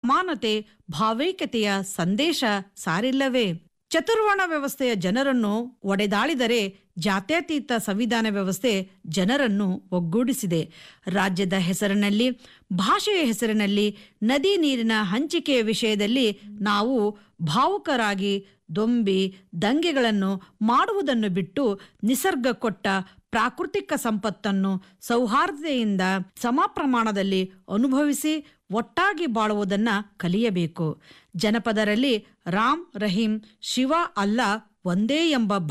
ಸಮಾನತೆ ಭಾವೈಕ್ಯತೆಯ ಸಂದೇಶ ಸಾರಿಲ್ಲವೇ ಚತುರ್ವರ್ಣ ವ್ಯವಸ್ಥೆಯ ಜನರನ್ನು ಒಡೆದಾಳಿದರೆ ಜಾತ್ಯತೀತ ಸಂವಿಧಾನ ವ್ಯವಸ್ಥೆ ಜನರನ್ನು ಒಗ್ಗೂಡಿಸಿದೆ ರಾಜ್ಯದ ಹೆಸರಿನಲ್ಲಿ ಭಾಷೆಯ ಹೆಸರಿನಲ್ಲಿ ನದಿ ನೀರಿನ ಹಂಚಿಕೆಯ ವಿಷಯದಲ್ಲಿ ನಾವು ಭಾವುಕರಾಗಿ ದೊಂಬಿ ದಂಗೆಗಳನ್ನು ಮಾಡುವುದನ್ನು ಬಿಟ್ಟು ನಿಸರ್ಗ ಕೊಟ್ಟ ಪ್ರಾಕೃತಿಕ ಸಂಪತ್ತನ್ನು ಸೌಹಾರ್ದತೆಯಿಂದ ಸಮ ಪ್ರಮಾಣದಲ್ಲಿ ಅನುಭವಿಸಿ ಒಟ್ಟಾಗಿ ಬಾಳುವುದನ್ನ ಕಲಿಯಬೇಕು ಜನಪದರಲ್ಲಿ ರಾಮ್ ರಹೀಂ ಶಿವ ಅಲ್ಲ ಒಂದೇ ಎಂಬ